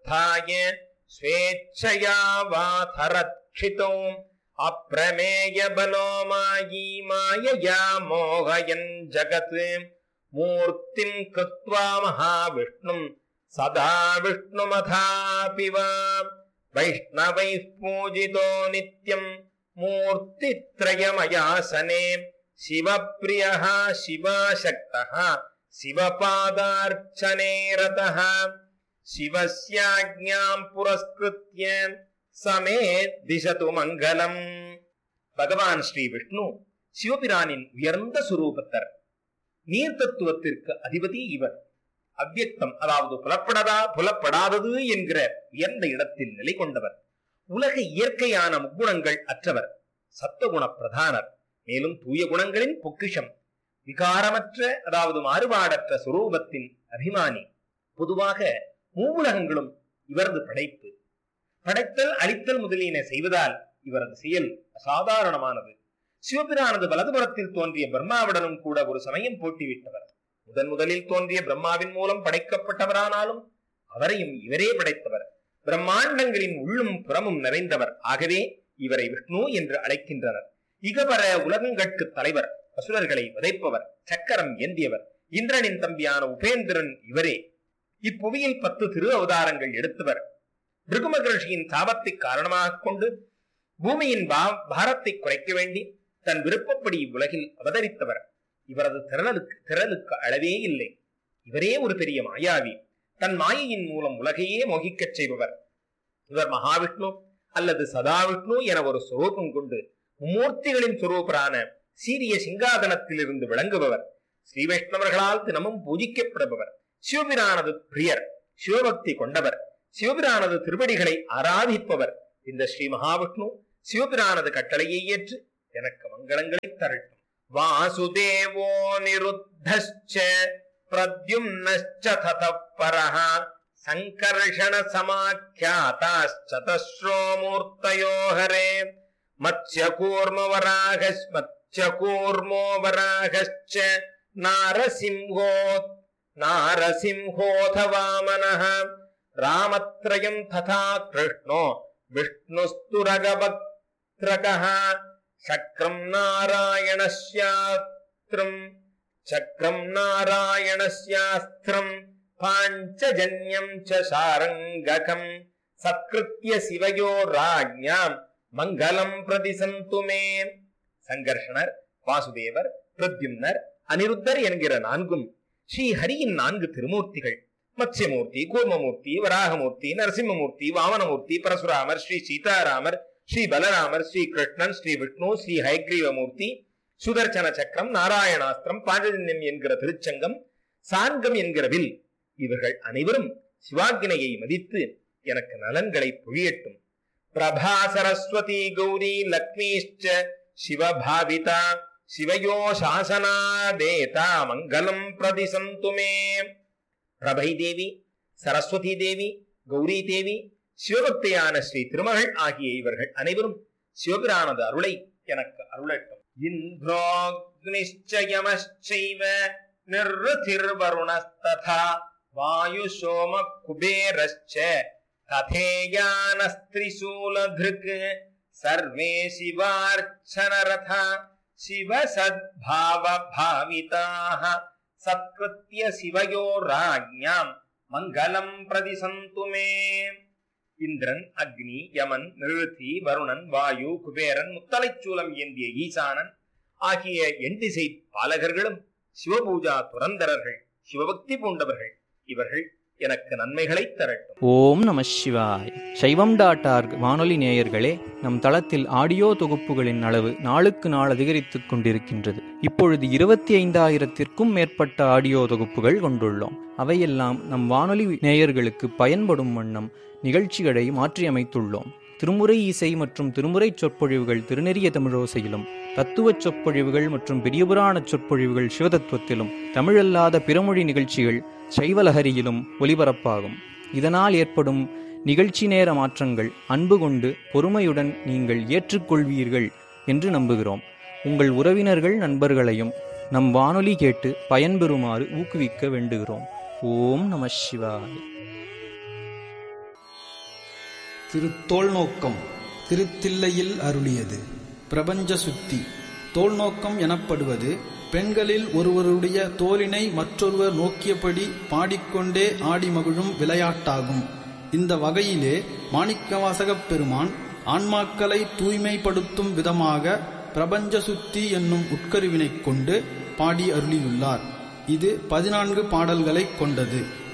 उत्थाय स्वेच्छया वाथरक्षितो अप्रमेयबलो मायी मायया मोहयन् जगत् मूर्तिम् कृत्वा महाविष्णुम् सदा विष्णुमथापि वा वैष्णवैः पूजितो नित्यम् मूर्तित्रयमयासने शिवप्रियः शिवाशक्तः शिवपादार्चने रतः शिवस्याज्ञाम् पुरस्कृत्य சமே திசது மங்களம் பகவான் ஸ்ரீ விஷ்ணு சிவபிரானின் உயர்ந்த சுரூபத்தர் நீர் தத்துவத்திற்கு அதிபதி இவர் அவ்யக்தம் அதாவது புலப்படதா புலப்படாதது என்கிற உயர்ந்த இடத்தில் நிலை கொண்டவர் உலக இயற்கையான முக்குணங்கள் அற்றவர் சத்துவகுண பிரதானர் மேலும் தூய குணங்களின் பொக்கிஷம் விகாரமற்ற அதாவது மாறுபாடற்ற சுரூபத்தின் அபிமானி பொதுவாக மூவுலகங்களும் இவரது படைப்பு படைத்தல் அழித்தல் முதலியன செய்வதால் இவரது செயல் அசாதாரணமானது சிவபிரானது வலதுபுறத்தில் தோன்றிய பிரம்மாவுடனும் கூட ஒரு சமயம் போட்டிவிட்டவர் முதன் முதலில் தோன்றிய பிரம்மாவின் மூலம் படைக்கப்பட்டவரானாலும் அவரையும் இவரே படைத்தவர் பிரம்மாண்டங்களின் உள்ளும் புறமும் நிறைந்தவர் ஆகவே இவரை விஷ்ணு என்று அழைக்கின்றனர் இகபர உலகங்கட்கு தலைவர் அசுரர்களை வதைப்பவர் சக்கரம் ஏந்தியவர் இந்திரனின் தம்பியான உபேந்திரன் இவரே இப்புவியில் பத்து திரு அவதாரங்கள் எடுத்தவர் பிருகு மகர்ஷியின் சாபத்தை காரணமாக கொண்டு பூமியின் பா- பாரத்தை குறைக்க வேண்டி தன் விருப்பப்படி இவ்வுலகில் அவதரித்தவர் இவரது திரளுக்கு திரளுக்கு அளவே இல்லை இவரே ஒரு பெரிய மாயாவி தன் மாயையின் மூலம் உலகையே மோகிக்கச் செய்பவர் இவர் மகாவிஷ்ணு அல்லது சதாவிஷ்ணு என ஒரு சுரூபம் கொண்டு மும்மூர்த்திகளின் சுரூபரான சீரிய சிங்காதனத்திலிருந்து விளங்குபவர் ஸ்ரீ வைஷ்ணவர்களால் தினமும் பூஜிக்கப்படுபவர் சிவபிரானது பிரியர் சிவபக்தி கொண்டவர் சிவபிரானது திருவடிகளை ஆராதிப்பவர் இந்த ஸ்ரீ மகாவிஷ்ணு சிவபிரானது கட்டளையை ஏற்று எனக்கு மங்களங்களை தரட்டும் வாசுதேவோ நிருத்தश्च பிரத்யும்னश्च ததः பரः சங்கர்ஷண சமாக்கியாதாश्चतस्रो மூர்த்தயோ ஹரே मत्स्यकूर्मवराहस् मत्स्यकूर्मो वराहश्च नारसिंहो नारसिंहोऽथ वामनः रामत्रयम् तथा कृष्णो विष्णुस्तुरगवक्त्रकः चक्रम् नारायणस्यास्त्रम् चक्रम् नारायणस्यास्त्रम् पाञ्चजन्यम् च सारङ्गकम् सत्कृत्य शिवयो राज्ञाम् மங்களம் பிரதிசந்துமே சங்கர்ஷணர் வாசுதேவர் பிரத்யும்னர் அனிருத்தர் என்கிற நான்கும் ஸ்ரீ ஹரியின் நான்கு திருமூர்த்திகள் மத்ஸ்யமூர்த்தி கூர்மமூர்த்தி வராகமூர்த்தி நரசிம்மமூர்த்தி வாமனமூர்த்தி பரசுராமர் ஸ்ரீ சீதாராமர் ஸ்ரீ பலராமர் ஸ்ரீ கிருஷ்ணன் ஸ்ரீ விஷ்ணு ஸ்ரீ ஹைக்ரீவமூர்த்தி சுதர்சன சக்கரம் நாராயணாஸ்திரம் பாஞ்சஜன்யம் என்கிற திருச்சங்கம் சாங்கம் என்கிற வில் இவர்கள் அனைவரும் சிவாக்கினையை மதித்து எனக்கு நலன்களை பொழியட்டும் प्रभा सरस्वती गौरी लक्ष्मीश्च शिवभाविता शिवयो शासनादेता मङ्गलम् प्रतिसन्तु मे பிரபை தேவி சரஸ்வதி தேவி கௌரி தேவி சிவபக்தியான ஸ்ரீ திருமகள் ஆகிய இவர்கள் அனைவரும் சிவபிரானது அருளை எனக்கு அருளட்டும் இந்திரோக்னிச்சயமச்சைவ நிர்ருதிர்வருணஸ்ததா வாயு சோம குபேரஸ்ச तथेयानस्त्रिशूलधृक् सर्वे शिवार्चनरथा शिवसद्भावभाविताः सत्कृत्य शिवयो राज्ञाम् மங்களம் பிரதிசந்து மே இந்திரன் அக்னி யமன் நிருதி வருணன் வாயு குபேரன் முத்தலைச்சூலம் ஏந்திய ஈசானன் ஆகிய எண்டிசை பாலகர்களும் சிவபூஜா துரந்தரர்கள் சிவபக்தி பூண்டவர்கள் இவர்கள் எனக்கு நன்மைகளை தரட்டும் ஓம் நம சிவாய் சைவம் டாட் ஆர்க் வானொலி நேயர்களே நம் தளத்தில் ஆடியோ தொகுப்புகளின் அளவு நாளுக்கு நாள் அதிகரித்துக் கொண்டிருக்கின்றது இப்பொழுது இருபத்தி ஐந்தாயிரத்திற்கும் மேற்பட்ட ஆடியோ தொகுப்புகள் கொண்டுள்ளோம் அவையெல்லாம் நம் வானொலி நேயர்களுக்கு பயன்படும் வண்ணம் நிகழ்ச்சிகளை மாற்றியமைத்துள்ளோம் திருமுறை இசை மற்றும் திருமுறை சொற்பொழிவுகள் திருநெறிய தமிழோசையிலும் தத்துவச் சொற்பொழிவுகள் மற்றும் பெரியபுராண சொற்பொழிவுகள் சிவதத்துவத்திலும் தமிழல்லாத பிறமொழி நிகழ்ச்சிகள் சைவலஹரியிலும் ஒலிபரப்பாகும் இதனால் ஏற்படும் நிகழ்ச்சி நேர மாற்றங்கள் அன்பு கொண்டு பொறுமையுடன் நீங்கள் ஏற்றுக்கொள்வீர்கள் என்று நம்புகிறோம் உங்கள் உறவினர்கள் நண்பர்களையும் நம் வானொலி கேட்டு பயன்பெறுமாறு ஊக்குவிக்க வேண்டுகிறோம் ஓம் நம சிவாய் திரு தோல்நோக்கம் திருத்தில்லையில் அருளியது பிரபஞ்ச சுத்தி தோல்நோக்கம் எனப்படுவது பெண்களில் ஒருவருடைய தோலினை மற்றொருவர் நோக்கியபடி பாடிக்கொண்டே ஆடி மகிழும் விளையாட்டாகும் இந்த வகையிலே மாணிக்கவாசகப் பெருமான் ஆன்மாக்களை தூய்மைப்படுத்தும் விதமாக பிரபஞ்ச சுத்தி என்னும் உட்கருவினைக் கொண்டு பாடி அருளியுள்ளார் இது பதினான்கு பாடல்களைக் கொண்டது